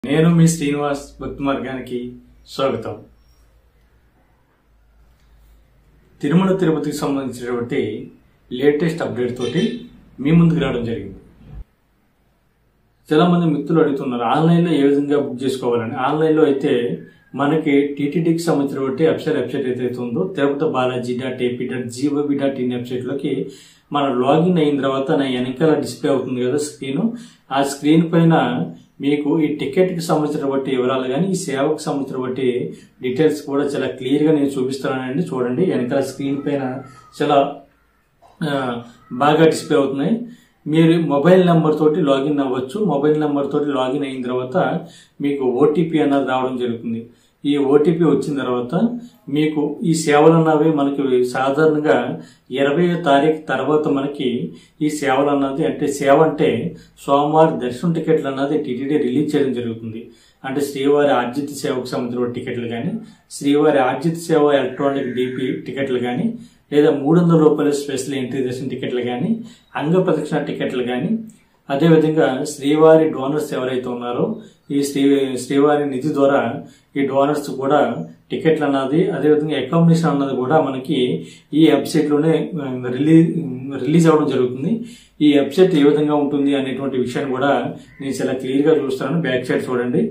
నేను మీ శ్రీనివాస్ భక్తి మార్గానికి స్వాగతం తిరుమల తిరుపతికి సంబంధించినటువంటి లేటెస్ట్ అప్డేట్ తోటి మీ ముందుకు రావడం జరిగింది చాలా మంది మిత్రులు అడుగుతున్నారు ఆన్లైన్లో ఏ విధంగా బుక్ చేసుకోవాలని ఆన్లైన్లో అయితే మనకి టీటీడీకి సంబంధించినటువంటి వెబ్సైట్ వెబ్సైట్ ఏదైతే ఉందో Tirupati Balaji dot AP dot GOB dot in వెబ్సైట్లోకి మనం లాగిన్ అయిన తర్వాత నా వెనకాల డిస్ప్లే అవుతుంది కదా స్క్రీన్ ఆ స్క్రీన్ పైన మీకు ఈ టికెట్కి సంబంధించినటువంటి వివరాలు కానీ ఈ సేవకు సంబంధించినటువంటి డీటెయిల్స్ కూడా చాలా క్లియర్గా నేను చూపిస్తానండి చూడండి వెనకాల స్క్రీన్ పైన చాలా ఆ, బాగా డిస్ప్లే అవుతున్నాయి మీరు మొబైల్ నెంబర్ తోటి లాగిన్ అవ్వచ్చు మొబైల్ నెంబర్ తోటి లాగిన్ అయిన తర్వాత మీకు ఓటీపీ అన్నది రావడం జరుగుతుంది ఈ ఓటీపీ వచ్చిన తర్వాత మీకు ఈ సేవలు అన్నవి మనకి సాధారణంగా ఇరవై తారీఖు తర్వాత మనకి ఈ సేవలు అన్నది అంటే సేవ అంటే సోమవారం దర్శనం టికెట్లు అన్నది టీటీడీ రిలీజ్ చేయడం జరుగుతుంది అంటే శ్రీవారి ఆర్జిత సేవకు సంబంధించిన టికెట్లు కానీ శ్రీవారి ఆర్జిత సేవ ఎలక్ట్రానిక్ డిపి టికెట్లు కానీ లేదా మూడు వందల రూపాయల స్పెషల్ ఎంట్రీ దర్శన టికెట్లు కానీ అంగ ప్రదక్షిణ టికెట్లు కానీ అదేవిధంగా శ్రీవారి డోనర్స్ ఎవరైతే ఉన్నారో ఈ శ్రీ శ్రీవారి నిధి ద్వారా ఈ డోనర్స్ కూడా టికెట్లు అన్నది అదేవిధంగా అకామిడేషన్ అన్నది కూడా మనకి ఈ వెబ్సైట్లోనే రిలీజ్ రిలీజ్ అవ్వడం జరుగుతుంది ఈ వెబ్సైట్ ఏ విధంగా ఉంటుంది అనేటువంటి విషయాన్ని కూడా నేను చాలా క్లియర్గా చూస్తాను బ్యాక్ సైడ్ చూడండి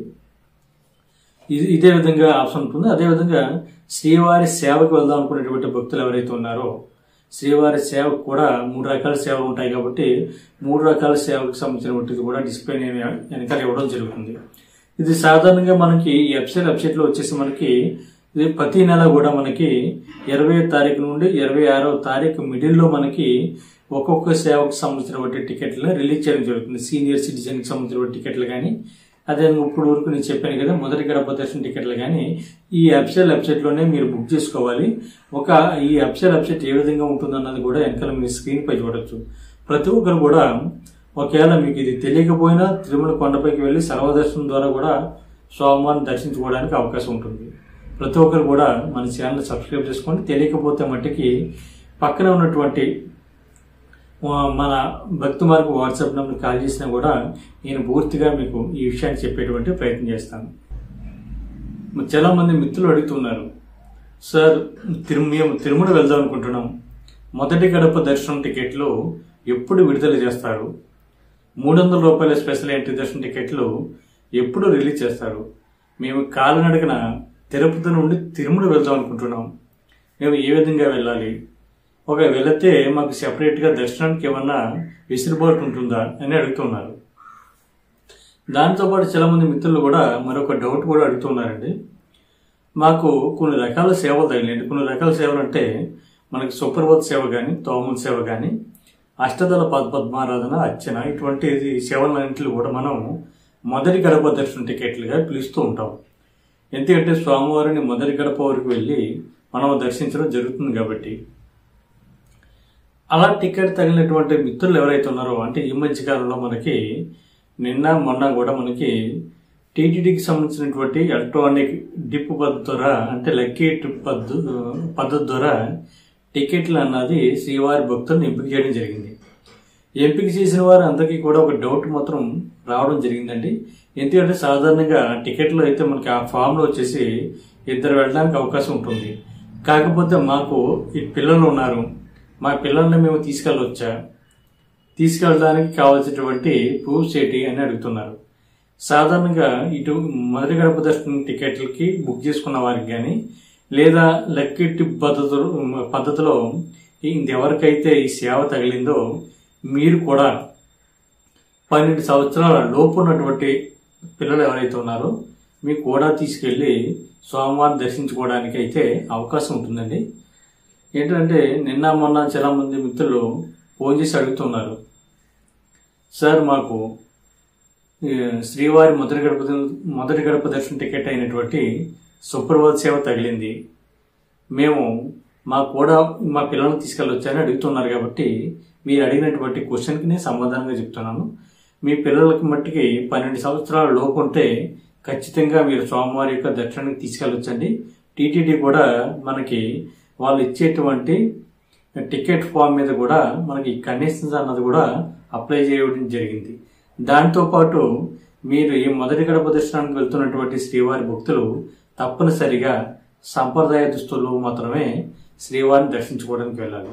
ఇది ఇదే విధంగా ఆప్షన్ ఉంటుంది అదేవిధంగా శ్రీవారి సేవకు వెళ్దాం అనుకునేటువంటి భక్తులు ఎవరైతే ఉన్నారో శ్రీవారి సేవకు కూడా మూడు రకాల సేవలు ఉంటాయి కాబట్టి మూడు రకాల సేవకు సంబంధించినటువంటిది కూడా డిస్ప్లే నేను వెనకాల ఇవ్వడం జరుగుతుంది ఇది సాధారణంగా మనకి ఈ వెబ్సైట్ వెబ్సైట్లో వచ్చేసి మనకి ఇది ప్రతి నెల కూడా మనకి ఇరవై తారీఖు నుండి ఇరవై ఆరో తారీఖు మిడిల్లో మనకి ఒక్కొక్క సేవకు సంబంధించినటువంటి టికెట్లను రిలీజ్ చేయడం జరుగుతుంది సీనియర్ సిటిజన్కి సంబంధించిన టికెట్లు కానీ అదే ఇప్పుడు వరకు నేను చెప్పాను కదా మొదటి గడప దర్శన టికెట్లు కానీ ఈ వెబ్సైట్ వెబ్సైట్లోనే మీరు బుక్ చేసుకోవాలి ఒక ఈ వెబ్సైట్ వెబ్సైట్ ఏ విధంగా ఉంటుందన్నది కూడా వెనకాల మీరు స్క్రీన్ పై చూడొచ్చు ప్రతి ఒక్కరు కూడా ఒకవేళ మీకు ఇది తెలియకపోయినా తిరుమల కొండపైకి వెళ్ళి సర్వదర్శనం ద్వారా కూడా స్వామివారిని దర్శించుకోవడానికి అవకాశం ఉంటుంది ప్రతి ఒక్కరు కూడా మన ఛానల్ సబ్స్క్రైబ్ చేసుకోండి తెలియకపోతే మట్టికి పక్కన ఉన్నటువంటి ఆ, మన భక్తి మార్గం వాట్సాప్ నెంబర్ కాల్ చేసినా కూడా నేను పూర్తిగా మీకు ఈ విషయాన్ని చెప్పేటువంటి ప్రయత్నం చేస్తాను చాలా మంది మిత్రులు అడుగుతున్నారు సార్ తిరు మేము తిరుమల వెళ్దాం అనుకుంటున్నాం మొదటి గడప దర్శనం టికెట్లు ఎప్పుడు విడుదల చేస్తారు మూడు వందల రూపాయల స్పెషల్ ఎంట్రీ దర్శనం టికెట్లు ఎప్పుడు రిలీజ్ చేస్తారు మేము కాలినడకన తిరుపతి నుండి తిరుమల వెళ్దాం అనుకుంటున్నాం మేము ఏ విధంగా వెళ్ళాలి ఒక వెళితే మాకు సెపరేట్గా దర్శనానికి ఏమన్నా వెసులుబాటు ఉంటుందా అని అడుగుతున్నారు దాంతోపాటు చాలా మంది మిత్రులు కూడా మరొక డౌట్ కూడా అడుగుతున్నారండి మాకు కొన్ని రకాల సేవలు తగిలింది కొన్ని రకాల సేవలు అంటే మనకి సుప్రభాత్ సేవ కానీ తోమల సేవ కానీ అష్టదళ పద్ పద్మారాధన అర్చన ఇటువంటి సేవలన్నింటిలో కూడా మనం మొదటి గడప దర్శన టికెట్లుగా పిలుస్తూ ఉంటాం ఎందుకంటే స్వామివారిని మొదటి గడప వరకు వెళ్ళి మనం దర్శించడం జరుగుతుంది కాబట్టి అలా టికెట్ తగిలినటువంటి మిత్రులు ఎవరైతే ఉన్నారో అంటే ఈ మధ్య కాలంలో మనకి నిన్న మొన్న కూడా మనకి టీటీడీకి సంబంధించినటువంటి ఎలక్ట్రానిక్ డిప్ పద్ధతి ద్వారా అంటే లక్కీ ట్రిప్ పద్ధ పద్ధతి ద్వారా టికెట్లు అన్నది శ్రీవారి భక్తులను ఎంపిక చేయడం జరిగింది ఎంపిక చేసిన వారు అందరికీ కూడా ఒక డౌట్ మాత్రం రావడం జరిగిందండి ఎందుకంటే సాధారణంగా టికెట్లు అయితే మనకి ఆ ఫామ్లో వచ్చేసి ఇద్దరు వెళ్ళడానికి అవకాశం ఉంటుంది కాకపోతే మాకు ఈ పిల్లలు ఉన్నారు మా పిల్లల్ని మేము తీసుకెళ్ళవచ్చా తీసుకెళ్ళడానికి కావాల్సినటువంటి ప్రూఫ్స్ ఏంటి అని అడుగుతున్నారు సాధారణంగా ఇటు మొదటి గడప దర్శనం టికెట్లకి బుక్ చేసుకున్న వారికి కానీ లేదా లక్కీ టిప్ పద్ధతులు పద్ధతిలో ఈ- ఎవరికైతే ఈ సేవ తగిలిందో మీరు కూడా పన్నెండు సంవత్సరాల లోపు ఉన్నటువంటి పిల్లలు ఎవరైతే ఉన్నారో మీకు కూడా తీసుకెళ్ళి సోమవారం దర్శించుకోవడానికి అయితే అవకాశం ఉంటుందండి ఏంటంటే నిన్న మొన్న చాలా మంది మిత్రులు ఫోన్ చేసి అడుగుతున్నారు సార్ మాకు ఈ, శ్రీవారి మొదటి గడప మొదటి గడప దర్శన టికెట్ అయినటువంటి సుప్రభాత్ సేవ తగిలింది మేము మా కూడా మా పిల్లల్ని తీసుకెళ్ళొచ్చని అడుగుతున్నారు కాబట్టి మీరు అడిగినటువంటి క్వశ్చన్కి నేను సమాధానంగా చెప్తున్నాను మీ పిల్లలకి మట్టికి పన్నెండు సంవత్సరాల లోపు ఉంటే ఖచ్చితంగా మీరు స్వామివారి యొక్క దర్శనానికి తీసుకెళ్ళొచ్చండి టీటీడీ కూడా మనకి వాళ్ళు ఇచ్చేటువంటి టికెట్ ఫామ్ మీద కూడా మనకి కండిషన్స్ అన్నది కూడా అప్లై చేయడం జరిగింది దాంతోపాటు మీరు ఈ మొదటి గడప దర్శనానికి వెళ్తున్నటువంటి శ్రీవారి భక్తులు తప్పనిసరిగా సంప్రదాయ దుస్తుల్లో మాత్రమే శ్రీవారిని దర్శించుకోవడానికి వెళ్ళాలి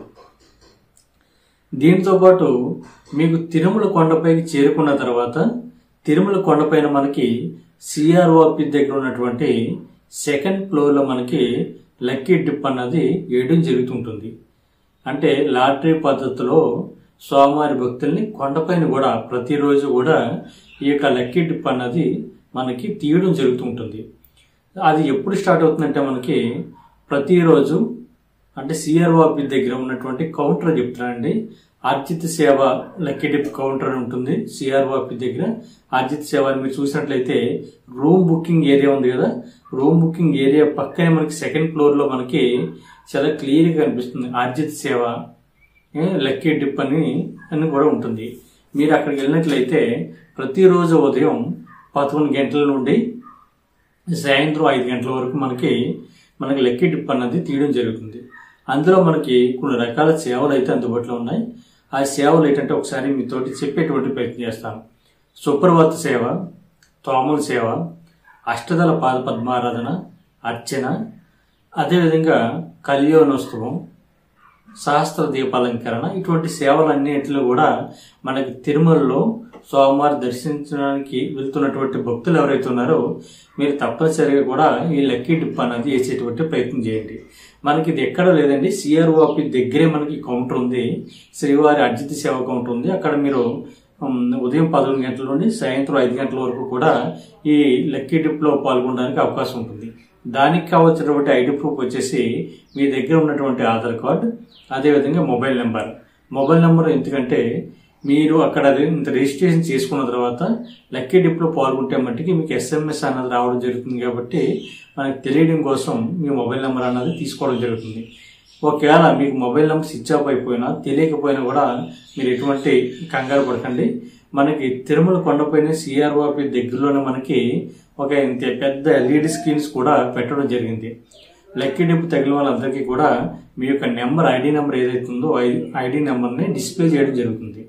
దీంతో పాటు మీకు తిరుమల కొండపైకి చేరుకున్న తర్వాత తిరుమల కొండపైన మనకి సిఆర్ఓ ఆఫీస్ దగ్గర ఉన్నటువంటి సెకండ్ ఫ్లోర్లో మనకి లక్కీ డిప్ అన్నది వేయడం జరుగుతుంటుంది అంటే లాటరీ పద్ధతిలో స్వామివారి భక్తుల్ని కొండపైన కూడా ప్రతిరోజు కూడా ఈ యొక్క లక్కీ డిప్ అన్నది మనకి తీయడం జరుగుతుంటుంది అది ఎప్పుడు స్టార్ట్ అవుతుందంటే మనకి ప్రతిరోజు అంటే సిఆర్ఓ ఆఫీస్ దగ్గర ఉన్నటువంటి కౌంటర్ చెప్తున్నానండి ఆర్జిత సేవ లక్కీ డిప్ కౌంటర్ అని ఉంటుంది సిఆర్ఓ ఆఫీస్ దగ్గర ఆర్జిత సేవ అని మీరు చూసినట్లయితే రూమ్ బుకింగ్ ఏరియా ఉంది కదా రూమ్ బుకింగ్ ఏరియా పక్కనే మనకి సెకండ్ ఫ్లోర్ లో మనకి చాలా క్లియర్ గా కనిపిస్తుంది ఆర్జిత సేవ ఏ, లక్కీ డిప్ అని అని కూడా ఉంటుంది మీరు అక్కడికి వెళ్ళినట్లయితే ప్రతిరోజు ఉదయం పదకొండు గంటల నుండి సాయంత్రం ఐదు గంటల వరకు మనకి మనకి లక్కీ డిప్ అన్నది తీయడం జరుగుతుంది అందులో మనకి కొన్ని రకాల సేవలు అయితే అందుబాటులో ఉన్నాయి ఆ సేవలు ఏంటంటే ఒకసారి మీతోటి చెప్పేటువంటి ప్రయత్నం చేస్తాను సుప్రభాత సేవ తోమల సేవ అష్టదళ పాద పద్మారాధన అర్చన అదేవిధంగా కళ్యాణోత్సవం సహస్ర దీపాలంకరణ ఇటువంటి సేవలన్నిటిలో కూడా మనకి తిరుమలలో స్వామివారి దర్శించడానికి వెళ్తున్నటువంటి భక్తులు ఎవరైతే ఉన్నారో మీరు తప్పనిసరిగా కూడా ఈ లక్కీ డిప్ అనేది వేసేటువంటి ప్రయత్నం చేయండి మనకి ఇది ఎక్కడ లేదండి సిఆర్ఓ ఆఫీస్ దగ్గరే మనకి కౌంటర్ ఉంది శ్రీవారి అర్జిత సేవ కౌంటర్ ఉంది అక్కడ మీరు ఉమ్, ఉదయం పదకొండు గంటల నుండి సాయంత్రం ఐదు గంటల వరకు కూడా ఈ లక్కీ డిప్ లో పాల్గొనడానికి అవకాశం ఉంటుంది దానికి కావాల్సినటువంటి ఐడి ప్రూఫ్ వచ్చేసి మీ దగ్గర ఉన్నటువంటి ఆధార్ కార్డ్ అదేవిధంగా మొబైల్ నెంబర్ మొబైల్ నెంబర్ ఎందుకంటే మీరు అక్కడ రి- ఇంత రిజిస్ట్రేషన్ చేసుకున్న తర్వాత లక్కీ డిప్లో పాల్గొంటే మట్టికి మీకు ఎస్ఎంఎస్ అన్నది రావడం జరుగుతుంది కాబట్టి మనకి తెలియడం కోసం మీ మొబైల్ నెంబర్ అన్నది తీసుకోవడం జరుగుతుంది ఒకవేళ మీకు మొబైల్ నెంబర్ స్విచ్ ఆఫ్ అయిపోయినా తెలియకపోయినా కూడా మీరు ఎటువంటి కంగారు పడకండి మనకి తిరుమల కొండపైన సిఆర్ఓ ఆఫీస్ దగ్గరలోనే మనకి ఒక ఇంత పెద్ద ఎల్ఈడి స్క్రీన్స్ కూడా పెట్టడం జరిగింది లక్కీ డిప్ తగిలిన వాళ్ళందరికీ కూడా మీ యొక్క నెంబర్ ఐడి నెంబర్ ఏదైతే ఉందో ఐడి నెంబర్ని డిస్ప్లే చేయడం జరుగుతుంది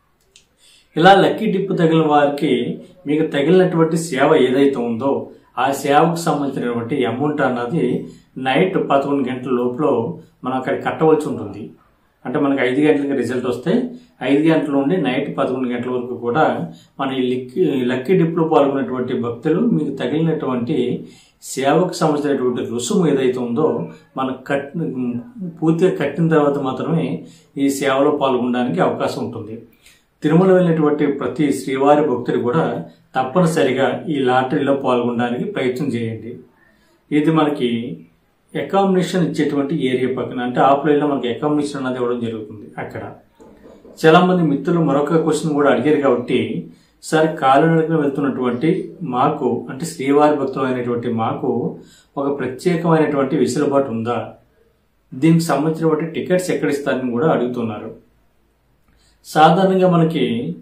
ఇలా లక్కీ డిప్ తగిలిన వారికి మీకు తగిలినటువంటి సేవ ఏదైతే ఉందో ఆ సేవకు సంబంధించినటువంటి అమౌంట్ అన్నది నైట్ పదకొండు గంటల లోపల మనం అక్కడ కట్టవలసి ఉంటుంది అంటే మనకి ఐదు గంటలకి రిజల్ట్ వస్తే ఐదు గంటల నుండి నైట్ పదకొండు గంటల వరకు కూడా మన ఈ లక్కీ లక్కీ డిప్లో పాల్గొన్నటువంటి భక్తులు మీకు తగిలినటువంటి సేవకు సంబంధించినటువంటి రుసుము ఏదైతే ఉందో మనకు కట్ పూర్తిగా కట్టిన తర్వాత మాత్రమే ఈ సేవలో పాల్గొనడానికి అవకాశం ఉంటుంది తిరుమల వెళ్ళినటువంటి ప్రతి శ్రీవారి భక్తుడు కూడా తప్పనిసరిగా ఈ లాటరీలో పాల్గొనడానికి ప్రయత్నం చేయండి ఇది మనకి అకామిడేషన్ ఇచ్చేటువంటి ఏరియా పక్కన అంటే ఆఫ్లైన్లో మనకి అకామిడేషన్ అనేది ఇవ్వడం జరుగుతుంది అక్కడ చాలా మంది మిత్రులు మరొక క్వశ్చన్ కూడా అడిగారు కాబట్టి సార్ కాలినడకన వెళ్తున్నటువంటి మాకు అంటే శ్రీవారి భక్తులు అయినటువంటి మాకు ఒక ప్రత్యేకమైనటువంటి వెసులుబాటు ఉందా దీనికి సంబంధించినటువంటి టికెట్స్ ఎక్కడ ఇస్తారని కూడా అడుగుతున్నారు సాధారణంగా మనకి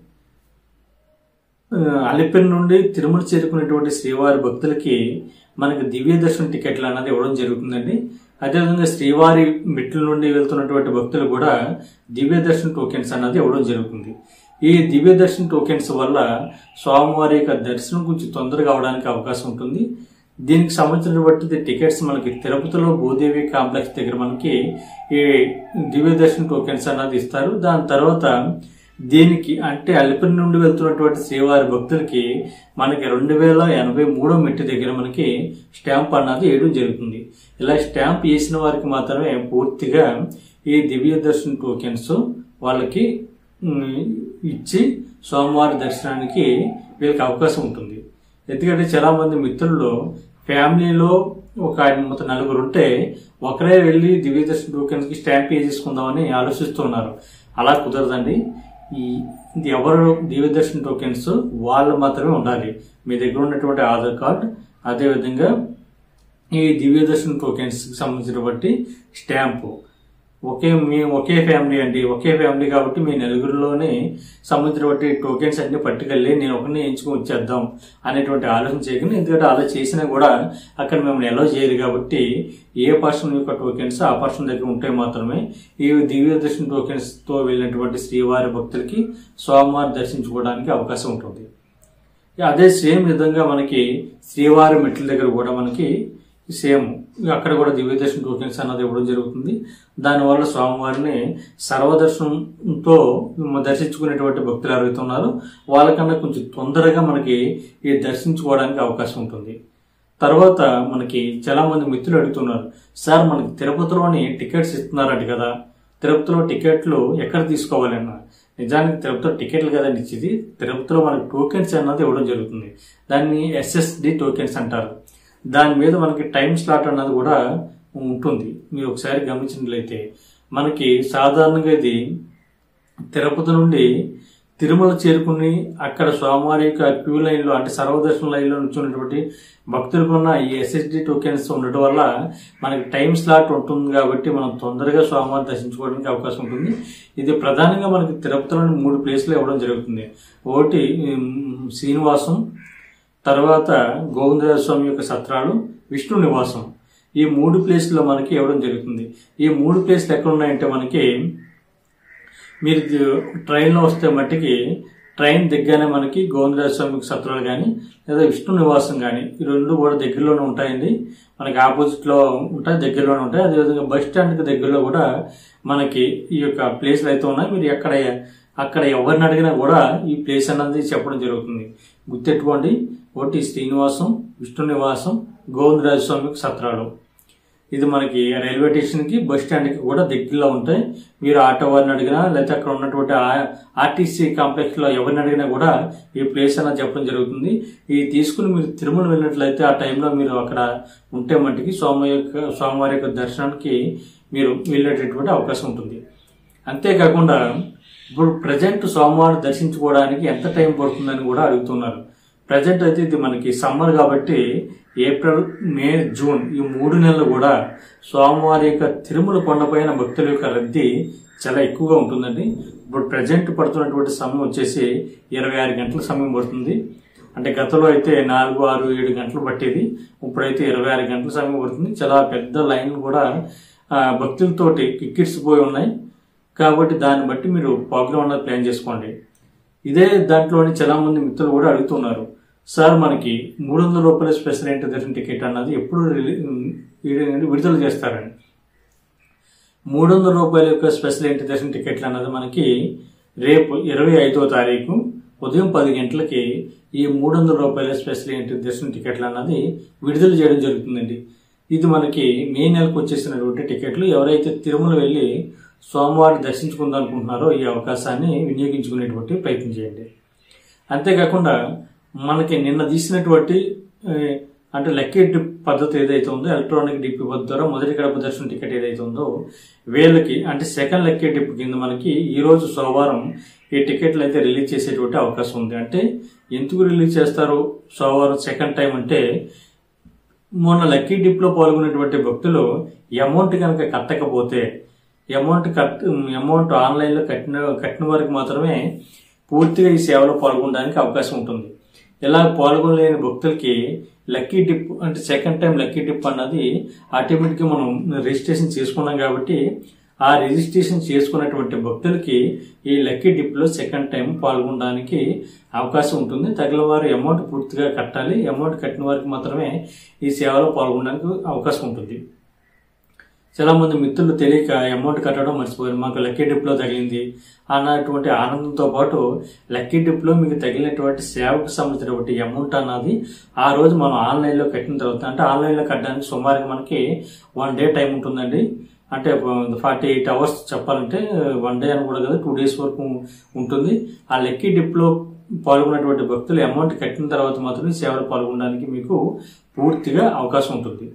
ఆ, అలిపిరి నుండి తిరుమల చేరుకునేటువంటి శ్రీవారి భక్తులకి మనకి దివ్య దర్శనం టికెట్లు అన్నది ఇవ్వడం జరుగుతుందండి అదేవిధంగా శ్రీవారి మెట్ల నుండి వెళ్తున్నటువంటి భక్తులు కూడా దివ్య దర్శన టోకెన్స్ అన్నది ఇవ్వడం జరుగుతుంది ఈ దివ్య దర్శన టోకెన్స్ వల్ల స్వామివారి యొక్క దర్శనం కొంచెం తొందరగా అవడానికి అవకాశం ఉంటుంది దీనికి సంబంధించినటువంటి టికెట్స్ మనకి తిరుపతిలో భూదేవి కాంప్లెక్స్ దగ్గర మనకి ఈ దివ్య దర్శన టోకెన్స్ అన్నది ఇస్తారు దాని తర్వాత దీనికి అంటే అలిపిరి నుండి వెళ్తున్నటువంటి శ్రీవారి భక్తులకి మనకి రెండు వేల ఎనభై మూడో మెట్టు దగ్గర మనకి స్టాంప్ అన్నది వేయడం జరుగుతుంది ఇలా స్టాంప్ వేసిన వారికి మాత్రమే పూర్తిగా ఈ దివ్య దర్శన టోకెన్స్ వాళ్ళకి ఉమ్, ఇచ్చి సోమవారి దర్శనానికి వీళ్ళకి అవకాశం ఉంటుంది ఎందుకంటే చాలా మంది మిత్రులు ఫ్యామిలీలో ఒక మొత్తం నలుగురు ఉంటే ఒకరే వెళ్ళి దివ్య దర్శన టోకెన్స్ కి స్టాంప్ వేసేసుకుందామని ఆలోచిస్తున్నారు అలా కుదరదండి ఈ ఇది ఎవరు దివ్య దర్శన టోకెన్స్ వాళ్ళు మాత్రమే ఉండాలి మీ దగ్గర ఉన్నటువంటి ఆధార్ కార్డ్ అదేవిధంగా ఈ దివ్య దర్శన టోకెన్స్ కి సంబంధించినటువంటి స్టాంపు ఒకే మీ ఒకే ఫ్యామిలీ అండి ఒకే ఫ్యామిలీ కాబట్టి మీ నలుగురిలోనే సంబంధించినటువంటి టోకెన్స్ అన్ని పట్టుకెళ్ళి నేను ఒకరిని ఎంచుకొని వచ్చేద్దాం అనేటువంటి ఆలోచన చేయకుండా ఎందుకంటే అలా చేసినా కూడా అక్కడ మిమ్మల్ని ఎలా చేయరు కాబట్టి ఏ పర్సన్ యొక్క టోకెన్స్ ఆ పర్సన్ దగ్గర ఉంటే మాత్రమే ఈ దివ్య దర్శన టోకెన్స్ తో వెళ్ళినటువంటి శ్రీవారి భక్తులకి స్వామివారి దర్శించుకోవడానికి అవకాశం ఉంటుంది అదే సేమ్ విధంగా మనకి శ్రీవారి మెట్ల దగ్గర కూడా మనకి సేమ్ అక్కడ కూడా దివ్యదర్శన టోకెన్స్ అన్నది ఇవ్వడం జరుగుతుంది దానివల్ల స్వామివారిని సర్వదర్శనంతో దర్శించుకునేటువంటి భక్తులు ఎవరైతే ఉన్నారో వాళ్ళకన్నా కొంచెం తొందరగా మనకి ఈ దర్శించుకోవడానికి అవకాశం ఉంటుంది తర్వాత మనకి చాలా మంది మిత్రులు అడుగుతున్నారు సార్ మనకి తిరుపతిలోని టికెట్స్ ఇస్తున్నారంట కదా తిరుపతిలో టికెట్లు ఎక్కడ తీసుకోవాలి అన్న నిజానికి తిరుపతిలో టికెట్లు కదండి ఇచ్చేది తిరుపతిలో మనకి టోకెన్స్ అన్నది ఇవ్వడం జరుగుతుంది దాన్ని ఎస్ఎస్డి టోకెన్స్ అంటారు దాని మీద మనకి టైం స్లాట్ అన్నది కూడా ఉంటుంది మీరు ఒకసారి గమనించినట్లయితే మనకి సాధారణంగా ఇది తిరుపతి నుండి తిరుమల చేరుకుని అక్కడ స్వామివారి యొక్క క్యూ లైన్లో అంటే సర్వదర్శన లైన్లో నుంచున్నటువంటి భక్తులకు ఉన్న ఈ ఎస్ఎస్డి టోకెన్స్ ఉండటం వల్ల మనకి టైం స్లాట్ ఉంటుంది కాబట్టి మనం తొందరగా స్వామివారిని దర్శించుకోవడానికి అవకాశం ఉంటుంది ఇది ప్రధానంగా మనకి తిరుపతిలోని మూడు ప్లేస్లు ఇవ్వడం జరుగుతుంది ఒకటి ఉమ్, శ్రీనివాసం తర్వాత గోవిందరాజ స్వామి యొక్క సత్రాలు విష్ణు నివాసం ఈ మూడు ప్లేస్లో మనకి ఇవ్వడం జరుగుతుంది ఈ మూడు ప్లేస్లు ఎక్కడ ఉన్నాయంటే మనకి మీరు ది- ట్రైన్లో వస్తే మట్టికి ట్రైన్ దగ్గరనే మనకి గోవిందరాజ స్వామి సత్రాలు కానీ లేదా విష్ణు నివాసం కానీ ఈ రెండు కూడా దగ్గరలోనే ఉంటాయండి మనకి ఆపోజిట్లో ఉంటాయి దగ్గరలోనే ఉంటాయి అదేవిధంగా బస్ స్టాండ్కి దగ్గరలో కూడా మనకి ఈ యొక్క ప్లేస్లు అయితే ఉన్నాయి మీరు ఎక్కడ అక్కడ ఎవరిని అడిగినా కూడా ఈ ప్లేస్ అన్నది చెప్పడం జరుగుతుంది గుర్తెట్టుకోండి ఒకటి శ్రీనివాసం విష్ణు నివాసం గోవిందరాజ స్వామి సత్రాలు ఇది మనకి రైల్వే స్టేషన్కి బస్ స్టాండ్కి కూడా దగ్గరలో ఉంటాయి మీరు ఆటో వారిని అడిగినా లేకపోతే అక్కడ ఉన్నటువంటి ఆ- ఆర్టీసీ కాంప్లెక్స్లో ఎవరిని అడిగినా కూడా ఈ ప్లేస్ అన్నది చెప్పడం జరుగుతుంది ఇది తీసుకుని మీరు తిరుమల వెళ్ళినట్లయితే ఆ టైంలో మీరు అక్కడ ఉంటే మట్టుకి స్వామి యొక్క స్వామివారి యొక్క దర్శనానికి మీరు వెళ్ళేటటువంటి అవకాశం ఉంటుంది అంతేకాకుండా ఇప్పుడు ప్రజెంట్ స్వామివారిని దర్శించుకోవడానికి ఎంత టైం పడుతుందని కూడా అడుగుతున్నారు ప్రజెంట్ అయితే ఇది మనకి సమ్మర్ కాబట్టి ఏప్రిల్ మే జూన్ ఈ మూడు నెలలు కూడా స్వామివారి యొక్క తిరుమల కొండపైన భక్తుల యొక్క రద్దీ చాలా ఎక్కువగా ఉంటుందండి ఇప్పుడు ప్రజెంట్ పడుతున్నటువంటి సమయం వచ్చేసి ఇరవై ఆరు గంటల సమయం పడుతుంది అంటే గతంలో అయితే నాలుగు ఆరు ఏడు గంటలు పట్టేది ఇప్పుడైతే ఇరవై ఆరు గంటల సమయం పడుతుంది చాలా పెద్ద లైన్లు కూడా ఆ, భక్తులతోటి కిక్కిరిసిపోయి ఉన్నాయి కాబట్టి దాన్ని బట్టి మీరు ప్రోగ్రామ్ అన్నది ప్లాన్ చేసుకోండి ఇదే దాంట్లోని చాలా మంది మిత్రులు కూడా అడుగుతున్నారు సార్ మనకి మూడు వందల రూపాయల స్పెషల్ ఎంట్రీ దర్శన టికెట్ అన్నది ఎప్పుడు రిలీ- విడుదల- విడుదల చేస్తారని మూడు వందల రూపాయల యొక్క స్పెషల్ ఎంట్రీ దర్శన టికెట్లు అన్నది మనకి రేపు ఇరవై ఐదో తారీఖు ఉదయం పది గంటలకి ఈ మూడు వందల రూపాయల స్పెషల్ ఎంట్రీ దర్శన టికెట్లు అన్నది విడుదల చేయడం జరుగుతుందండి ఇది మనకి మే నెలకు వచ్చేసినటువంటి టికెట్లు ఎవరైతే తిరుమల వెళ్ళి సోమవారం దర్శించుకుందాం అనుకుంటున్నారో ఈ అవకాశాన్ని వినియోగించుకునేటువంటి ప్రయత్నం చేయండి అంతేకాకుండా మనకి నిన్న తీసినటువంటి ఏ, అంటే లక్కీ డిప్ పద్ధతి ఏదైతే ఉందో ఎలక్ట్రానిక్ డిప్ పద్ధతి ద్వారా మొదటి గడప దర్శనం టికెట్ ఏదైతే ఉందో వీళ్ళకి అంటే సెకండ్ లక్కీ డిప్ కింద మనకి ఈ రోజు సోమవారం ఈ టికెట్లు అయితే రిలీజ్ చేసేటువంటి అవకాశం ఉంది అంటే ఎందుకు రిలీజ్ చేస్తారు సోమవారం సెకండ్ టైం అంటే మొన్న లక్కీ డిప్ లో పాల్గొనేటువంటి భక్తులు అమౌంట్ కనుక కట్టకపోతే అమౌంట్ కట్ అమౌంట్ ఆన్లైన్ లో కట్టిన కట్టిన వారికి మాత్రమే పూర్తిగా ఈ సేవలో పాల్గొనడానికి అవకాశం ఉంటుంది ఇలా పాల్గొనలేని భక్తులకి లక్కీ డిప్ అంటే సెకండ్ టైం లక్కీ డిప్ అన్నది ఆటోమేటిక్గా మనం రిజిస్ట్రేషన్ చేసుకున్నాం కాబట్టి ఆ రిజిస్ట్రేషన్ చేసుకున్నటువంటి భక్తులకి ఈ లక్కీ డిప్ లో సెకండ్ టైం పాల్గొనడానికి అవకాశం ఉంటుంది తగిన వారు అమౌంట్ పూర్తిగా కట్టాలి అమౌంట్ కట్టిన వారికి మాత్రమే ఈ సేవలో పాల్గొనడానికి అవకాశం ఉంటుంది చాలా మంది మిత్రులు తెలియక అమౌంట్ కట్టడం మర్చిపోయారు మాకు లక్కీ డిప్ లో తగిలింది అన్నటువంటి ఆనందంతో పాటు లక్కీ డిప్ లో మీకు తగిలినటువంటి సేవకు సంబంధించినటువంటి అమౌంట్ అన్నది ఆ రోజు మనం ఆన్లైన్ లో కట్టిన తర్వాత అంటే ఆన్లైన్ లో కట్టడానికి సుమారుగా మనకి వన్ డే టైం ఉంటుందండి అంటే ఫార్టీ ఎయిట్ అవర్స్ చెప్పాలంటే వన్ డే అని కూడా కదా టూ డేస్ వరకు ఉంటుంది ఆ లక్కీ డిప్ లో పాల్గొన్నటువంటి భక్తులు అమౌంట్ కట్టిన తర్వాత మాత్రమే సేవలో పాల్గొనడానికి మీకు పూర్తిగా అవకాశం ఉంటుంది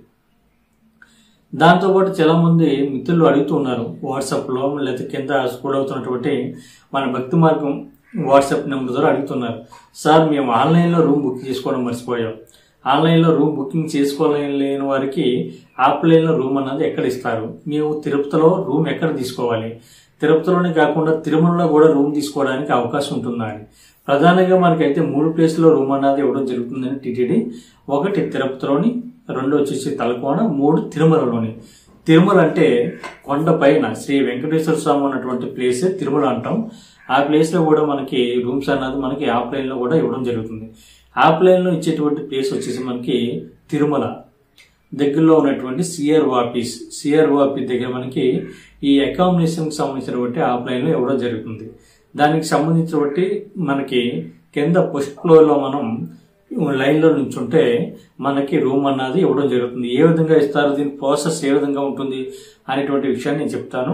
దాంతోపాటు చాలా మంది మిత్రులు అడుగుతూ ఉన్నారు వాట్సాప్లో లేకపోతే కింద స్కూల్ అవుతున్నటువంటి మన భక్తి మార్గం వాట్సాప్ నెంబర్ ద్వారా అడుగుతున్నారు సార్ మేము ఆన్లైన్లో రూమ్ బుక్ చేసుకోవడం మర్చిపోయాం ఆన్లైన్లో రూమ్ బుకింగ్ చేసుకోలేని వారికి ఆఫ్లైన్లో రూమ్ అన్నది ఎక్కడ ఇస్తారు మేము తిరుపతిలో రూమ్ ఎక్కడ తీసుకోవాలి తిరుపతిలోనే కాకుండా తిరుమలలో కూడా రూమ్ తీసుకోవడానికి అవకాశం ఉంటుందా అని ప్రధానంగా మనకైతే మూడు ప్లేస్లో రూమ్ అన్నది ఇవ్వడం జరుగుతుందని టీటీడీ ఒకటి తిరుపతిలోని రెండు వచ్చేసి తలకోన మూడు తిరుమలలోని తిరుమల అంటే కొండ పైన శ్రీ వెంకటేశ్వర స్వామి ఉన్నటువంటి ప్లేస్ తిరుమల అంటాం ఆ ప్లేస్ లో కూడా మనకి రూమ్స్ అన్నది మనకి ఆఫ్లైన్ లో కూడా ఇవ్వడం జరుగుతుంది ఆఫ్లైన్లో ఇచ్చేటువంటి ప్లేస్ వచ్చేసి మనకి తిరుమల దగ్గరలో ఉన్నటువంటి సిఆర్ఓ ఆఫీస్ సిఆర్ఓ ఆఫీస్ దగ్గర మనకి ఈ అకామిడేషన్కి సంబంధించినటువంటి ఆఫ్లైన్లో ఇవ్వడం జరుగుతుంది దానికి సంబంధించినటువంటి మనకి కింద ఫస్ట్ ఫ్లోర్లో మనం లైన్లో నుంచుంటే మనకి రూమ్ అన్నది ఇవ్వడం జరుగుతుంది ఏ విధంగా ఇస్తారు దీని ప్రాసెస్ ఏ విధంగా ఉంటుంది అనేటువంటి విషయాన్ని నేను చెప్తాను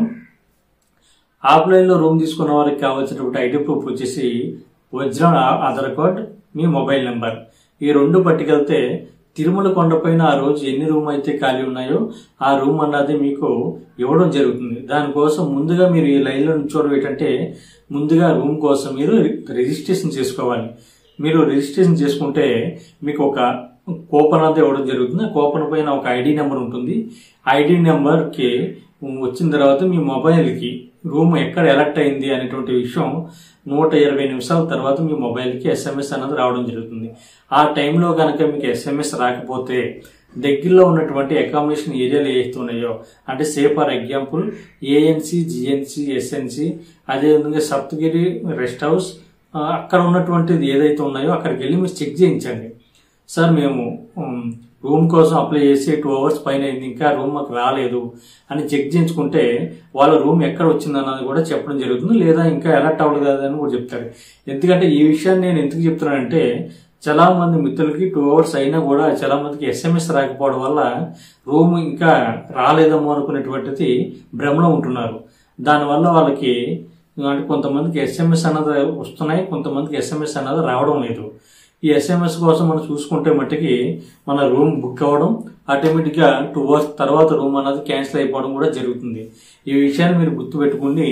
ఆఫ్లైన్లో రూమ్ తీసుకున్న వారికి కావాల్సినటువంటి ఐడి ప్రూఫ్ వచ్చేసి ఒరిజినల్ ఆ- ఆధార్ కార్డ్ మీ మొబైల్ నెంబర్ ఈ రెండు పట్టుకెళ్తే తిరుమల కొండపైన ఆ రోజు ఎన్ని రూమ్ అయితే ఖాళీ ఉన్నాయో ఆ రూమ్ అన్నది మీకు ఇవ్వడం జరుగుతుంది దానికోసం ముందుగా మీరు ఈ లైన్లో నుంచోవడం ఏంటంటే ముందుగా రూమ్ కోసం మీరు రిజిస్ట్రేషన్ చేసుకోవాలి మీరు రిజిస్ట్రేషన్ చేసుకుంటే మీకు ఒక కూపన్ అంతా ఇవ్వడం జరుగుతుంది ఆ కూపన్ పైన ఒక ఐడి నెంబర్ ఉంటుంది ఐడి నెంబర్కి వచ్చిన తర్వాత మీ మొబైల్కి రూమ్ ఎక్కడ ఎలక్ట్ అయింది అనేటువంటి విషయం నూట ఇరవై నిమిషాల తర్వాత మీ మొబైల్కి ఎస్ఎంఎస్ అన్నది రావడం జరుగుతుంది ఆ టైంలో కనుక మీకు ఎస్ఎంఎస్ రాకపోతే దగ్గరలో ఉన్నటువంటి అకామిడేషన్ ఏరియాలు ఏవైతే ఉన్నాయో అంటే say for example ANC GNC SNC అదేవిధంగా సప్తగిరి రెస్ట్ హౌస్ ఆ, అక్కడ ఉన్నటువంటిది ఏదైతే ఉన్నాయో అక్కడికి వెళ్ళి మీరు చెక్ చేయించండి సార్ మేము ఉమ్, రూమ్ కోసం అప్లై చేసి టూ అవర్స్ పైన అయింది ఇంకా రూమ్ మాకు రాలేదు అని చెక్ చేయించుకుంటే వాళ్ళ రూమ్ ఎక్కడ వచ్చింది అన్నది కూడా చెప్పడం జరుగుతుంది లేదా ఇంకా అలర్ట్ అవ్వలేదు అని కూడా చెప్తారు ఎందుకంటే ఈ విషయాన్ని నేను ఎందుకు చెప్తున్నానంటే చాలా మంది మిత్రులకి టూ అవర్స్ అయినా కూడా చాలా మందికి ఎస్ఎంఎస్ రాకపోవడం వల్ల రూమ్ ఇంకా రాలేదేమో అనుకునేటువంటిది భ్రమలో ఉంటున్నారు దానివల్ల వాళ్ళకి అంటే కొంతమందికి ఎస్ఎంఎస్ అన్నది వస్తున్నాయి కొంతమందికి ఎస్ఎంఎస్ అన్నది రావడం లేదు ఈ ఎస్ఎంఎస్ కోసం మనం చూసుకుంటే మట్టుకి మన రూమ్ బుక్ అవ్వడం ఆటోమేటిక్గా టూ అవర్స్ తర్వాత రూమ్ అన్నది క్యాన్సిల్ అయిపోవడం కూడా జరుగుతుంది ఈ విషయాన్ని మీరు గుర్తుపెట్టుకుని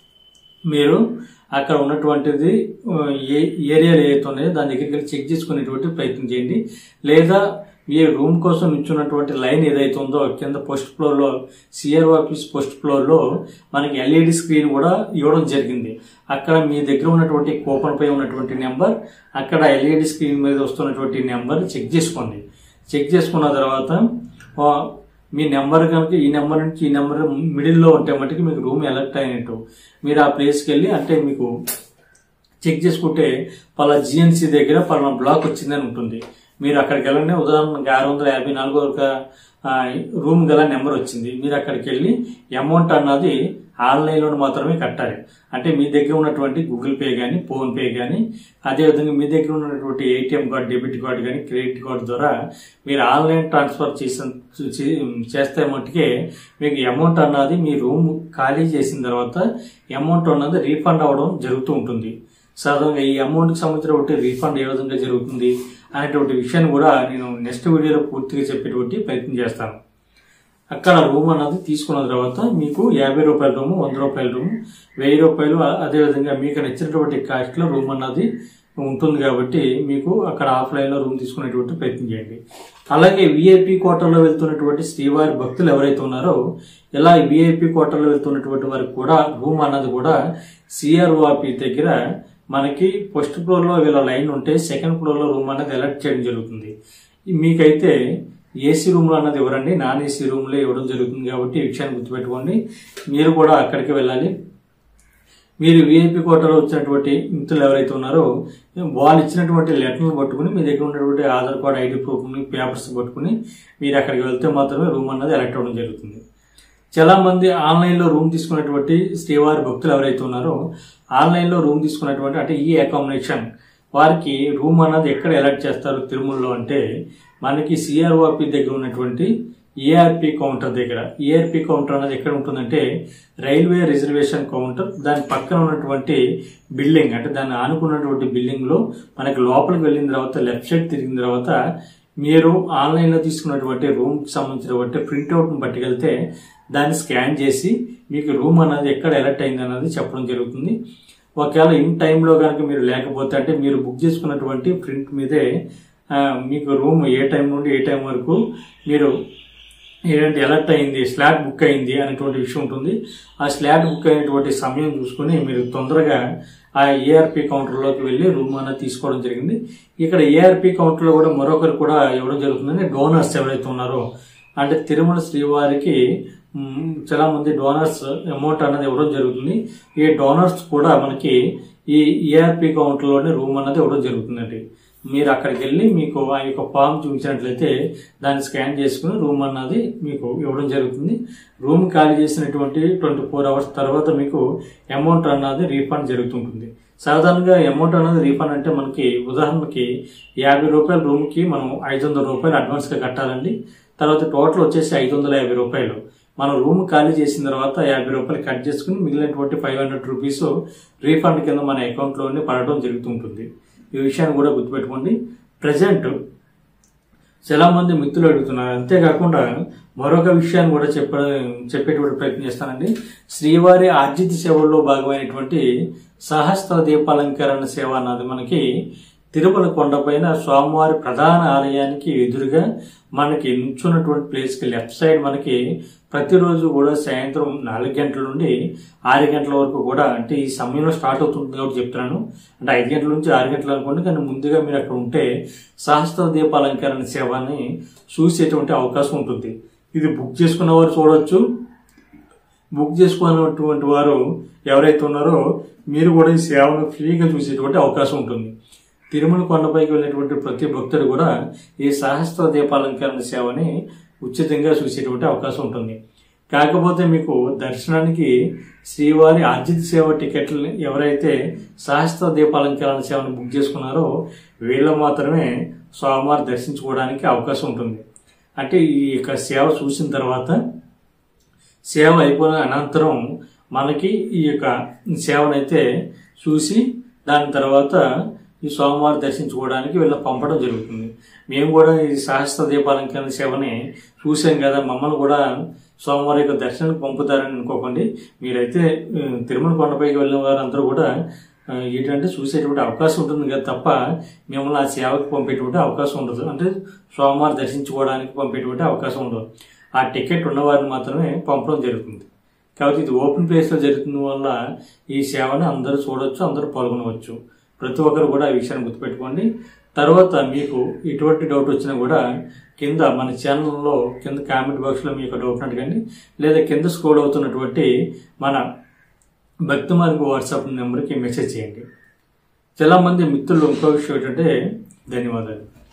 మీరు అక్కడ ఉన్నటువంటిది ఆ, ఏ ఏరియాలు ఏదైతే ఉన్నాయో దాని దగ్గరికి వెళ్ళి చెక్ చేసుకునేటువంటి ప్రయత్నం చేయండి లేదా మీ రూమ్ కోసం నిల్చున్నటువంటి లైన్ ఏదైతే ఉందో కింద పోస్ట్ ఫ్లోర్లో సిఆర్ ఆఫీస్ పోస్ట్ ఫ్లోర్లో మనకి ఎల్ఈడి స్క్రీన్ కూడా ఇవ్వడం జరిగింది అక్కడ మీ దగ్గర ఉన్నటువంటి కూపన్ పై ఉన్నటువంటి నెంబర్ అక్కడ ఎల్ఈడి స్క్రీన్ మీద వస్తున్నటువంటి నెంబర్ చెక్ చేసుకోండి చెక్ చేసుకున్న తర్వాత ఆ, మీ నెంబర్ కనుక ఈ నెంబర్ నుంచి ఈ నెంబర్ మిడిల్లో ఉంటే మటుకు మీకు రూమ్ ఎలక్ట్ అయినట్టు మీరు ఆ ప్లేస్కి వెళ్ళి అంటే మీకు చెక్ చేసుకుంటే పలా జిఎన్సీ దగ్గర పలానా బ్లాక్ వచ్చిందని ఉంటుంది మీరు అక్కడికి వెళ్ళండి ఉదాహరణకి ఆరు వందల యాభై నాలుగు ఒక ఆ, రూమ్ గల నెంబర్ వచ్చింది మీరు అక్కడికి వెళ్ళి అమౌంట్ అన్నది ఆన్లైన్లో మాత్రమే కట్టాలి అంటే మీ దగ్గర ఉన్నటువంటి గూగుల్ పే కానీ ఫోన్ పే కానీ అదేవిధంగా మీ దగ్గర ఉన్నటువంటి ఏటీఎం కార్డ్ డెబిట్ కార్డ్ కానీ క్రెడిట్ కార్డ్ ద్వారా మీరు ఆన్లైన్ ట్రాన్స్ఫర్ చేసిన చే- చేస్తే మట్టుకే మీకు అమౌంట్ అన్నది మీ రూమ్ ఖాళీ చేసిన తర్వాత అమౌంట్ అన్నది రీఫండ్ అవ్వడం జరుగుతూ ఉంటుంది సాధారణంగా ఈ అమౌంట్కి సంబంధించినటువంటి రీఫండ్ ఏ విధంగా జరుగుతుంది అనేటువంటి విషయాన్ని కూడా నేను నెక్స్ట్ వీడియోలో పూర్తిగా చెప్పేటువంటి ప్రయత్నం చేస్తాను అక్కడ రూమ్ అన్నది తీసుకున్న తర్వాత మీకు యాభై రూపాయల రూము వంద రూపాయల రూము వెయ్యి రూపాయలు అ- అదేవిధంగా మీకు నచ్చినటువంటి కాస్ట్లో రూమ్ అన్నది ఉంటుంది కాబట్టి మీకు అక్కడ ఆఫ్లైన్లో రూమ్ తీసుకునేటువంటి ప్రయత్నం చేయండి అలాగే విఐపి కోటలో వెళ్తున్నటువంటి శ్రీవారి భక్తులు ఎవరైతే ఉన్నారో ఇలా విఐపి కోటలో వెళ్తున్నటువంటి వారికి కూడా రూమ్ అన్నది కూడా సిఆర్ఓపి దగ్గర మనకి ఫస్ట్ ఫ్లోర్లో వీళ్ళ లైన్ ఉంటే సెకండ్ ఫ్లోర్లో రూమ్ అన్నది అలర్ట్ చేయడం జరుగుతుంది మీకైతే ఏసీ రూమ్లో అన్నది ఇవ్వరండి నాన్ ఏసీ రూమ్లో ఇవ్వడం జరుగుతుంది కాబట్టి ఈ విషయాన్ని గుర్తుపెట్టుకోండి మీరు కూడా అక్కడికి వెళ్ళాలి మీరు విఐపి కోటలో వచ్చినటువంటి మిత్రులు ఎవరైతే ఉన్నారో వాళ్ళు ఇచ్చినటువంటి లెటర్లు పట్టుకుని మీ దగ్గర ఉన్నటువంటి ఆధార్ కార్డ్ ఐడి ప్రూఫ్ని పేపర్స్ పట్టుకుని మీరు అక్కడికి వెళ్తే మాత్రమే రూమ్ అన్నది ఎలక్ట్ అవ్వడం జరుగుతుంది చాలా మంది ఆన్లైన్లో రూమ్ తీసుకున్నటువంటి శ్రీవారి భక్తులు ఎవరైతే ఉన్నారో ఆన్లైన్లో రూమ్ తీసుకున్నటువంటి అంటే ఈ అకామిడేషన్ వారికి రూమ్ అన్నది ఎక్కడ ఎలక్ట్ చేస్తారు తిరుమలలో అంటే మనకి సిఆర్ఓపి దగ్గర ఉన్నటువంటి ఏఆర్పి కౌంటర్ దగ్గర ఏఆర్పి కౌంటర్ అనేది ఎక్కడ ఉంటుందంటే రైల్వే రిజర్వేషన్ కౌంటర్ దాని పక్కన ఉన్నటువంటి బిల్డింగ్ అంటే దాన్ని ఆనుకున్నటువంటి బిల్డింగ్ లో మనకి లోపలికి వెళ్ళిన తర్వాత లెఫ్ట్ సైడ్ తిరిగిన తర్వాత మీరు ఆన్లైన్లో తీసుకున్నటువంటి రూమ్కి సంబంధించినటువంటి ప్రింట్అవుట్ని పట్టుకెళ్తే దాన్ని స్కాన్ చేసి మీకు రూమ్ అనేది ఎక్కడ ఎలర్ట్ అయింది అన్నది చెప్పడం జరుగుతుంది ఒకవేళ ఇన్ టైంలో కనుక మీరు లేకపోతే అంటే మీరు బుక్ చేసుకున్నటువంటి ప్రింట్ మీదే ఆ, మీకు రూమ్ ఏ టైం నుండి ఏ టైం వరకు మీరు ఏంటంటే ఎలర్ట్ అయింది స్లాట్ బుక్ అయింది అనేటువంటి విషయం ఉంటుంది ఆ స్లాట్ బుక్ అయినటువంటి సమయం చూసుకుని మీరు తొందరగా ఆ ఏఆర్పి కౌంటర్లోకి వెళ్ళి రూమ్ అనేది తీసుకోవడం జరిగింది ఇక్కడ ఏఆర్పి కౌంటర్లో కూడా మరొకరు కూడా ఇవ్వడం జరుగుతుందని డోనర్స్ ఎవరైతే ఉన్నారో అంటే తిరుమల శ్రీవారికి మ్, చాలా మంది డోనర్స్ అమౌంట్ అనేది ఇవ్వడం జరుగుతుంది ఈ డోనర్స్ కూడా మనకి ఈ ఏఆర్పి కౌంటర్లోనే రూమ్ అనేది ఇవ్వడం జరుగుతుందండి మీరు అక్కడికి వెళ్ళి మీకు ఆ యొక్క ఫామ్ చూపించినట్లయితే దాన్ని స్కాన్ చేసుకుని రూమ్ అన్నది మీకు ఇవ్వడం జరుగుతుంది రూమ్ ఖాళీ చేసినటువంటి ట్వంటీ ఫోర్ అవర్స్ తర్వాత మీకు అమౌంట్ అన్నది రీఫండ్ జరుగుతుంటుంది సాధారణంగా అమౌంట్ అనేది రీఫండ్ అంటే మనకి ఉదాహరణకి యాభై రూపాయల రూమ్కి మనం ఐదు వందల రూపాయలు అడ్వాన్స్గా కట్టాలండి తర్వాత టోటల్ వచ్చేసి ఐదు వందల యాభై రూపాయలు మనం రూమ్ ఖాళీ చేసిన తర్వాత యాభై రూపాయలు కట్ చేసుకుని మిగిలినటువంటి ఫైవ్ హండ్రెడ్ రూపీస్ రీఫండ్ కింద మన అకౌంట్లోనే పడటం జరుగుతుంటుంది ఈ విషయాన్ని కూడా గుర్తుపెట్టుకోండి ప్రజెంట్ చాలా మంది మిత్రులు అడుగుతున్నారు అంతేకాకుండా మరొక విషయాన్ని కూడా చెప్ప చెప్పేటువంటి ప్రయత్నం చేస్తానండి శ్రీవారి ఆర్జిత సేవల్లో భాగమైనటువంటి సహస్ర దీపాలంకరణ సేవ అన్నది మనకి తిరుమల కొండపైన స్వామివారి ప్రధాన ఆలయానికి ఎదురుగా మనకి నుంచున్నటువంటి ప్లేస్కి లెఫ్ట్ సైడ్ మనకి ప్రతిరోజు కూడా సాయంత్రం నాలుగు గంటల నుండి ఆరు గంటల వరకు కూడా అంటే ఈ సమయంలో స్టార్ట్ అవుతుంది కాబట్టి చెప్తున్నాను అంటే ఐదు గంటల నుంచి ఆరు గంటలు అనుకోండి కానీ ముందుగా మీరు అక్కడ ఉంటే సహస్ర దీపాలంకరణ సేవని చూసేటువంటి అవకాశం ఉంటుంది ఇది బుక్ చేసుకున్న వారు చూడొచ్చు బుక్ చేసుకున్నటువంటి వారు ఎవరైతే ఉన్నారో మీరు కూడా ఈ సేవను ఫ్రీగా చూసేటువంటి అవకాశం ఉంటుంది తిరుమల కొండపైకి వెళ్ళినటువంటి ప్రతి భక్తుడు కూడా ఈ సహస్ర దీపాలంకరణ సేవని ఉచితంగా చూసేటువంటి అవకాశం ఉంటుంది కాకపోతే మీకు దర్శనానికి శ్రీవారి ఆర్జిత సేవ టికెట్లు ఎవరైతే సహస్ర దీపాలంకరణ సేవను బుక్ చేసుకున్నారో వీళ్ళు మాత్రమే స్వామివారి దర్శించుకోవడానికి అవకాశం ఉంటుంది అంటే ఈ యొక్క సేవ చూసిన తర్వాత సేవ అయిపోయిన అనంతరం మనకి ఈ యొక్క సేవనైతే చూసి దాని తర్వాత ఈ స్వామివారి దర్శించుకోవడానికి వీళ్ళ పంపడం జరుగుతుంది మేము కూడా ఈ సహస్ర దీపాలంకరణ సేవని చూసాం కదా మమ్మల్ని కూడా స్వామివారి యొక్క దర్శనానికి పంపుతారని అనుకోకండి మీరైతే ఆ, తిరుమల కొండపైకి వెళ్ళిన వారు అందరూ కూడా ఆ, ఏంటంటే చూసేటువంటి అవకాశం ఉంటుంది కదా తప్ప మిమ్మల్ని ఆ సేవకు పంపేటువంటి అవకాశం ఉండదు అంటే స్వామివారి దర్శించుకోవడానికి పంపేటువంటి అవకాశం ఉండదు ఆ టికెట్ ఉన్నవారిని మాత్రమే పంపడం జరుగుతుంది కాబట్టి ఇది ఓపెన్ ప్లేస్లో జరుగుతున్న వల్ల ఈ సేవని అందరూ చూడొచ్చు అందరూ పాల్గొనవచ్చు ప్రతి ఒక్కరు కూడా ఈ విషయాన్ని గుర్తుపెట్టుకోండి తర్వాత మీకు ఎటువంటి డౌట్ వచ్చినా కూడా కింద మన ఛానల్లో కింద కామెంట్ బాక్స్లో మీ యొక్క డౌట్ అడగండి లేదా కింద స్క్రోల్ అవుతున్నటువంటి మన భక్తి మార్గ వాట్సాప్ నెంబర్కి మెసేజ్ చేయండి చాలా మంది మిత్రులు ఇంకో విషయం ఏంటంటే ధన్యవాదాలు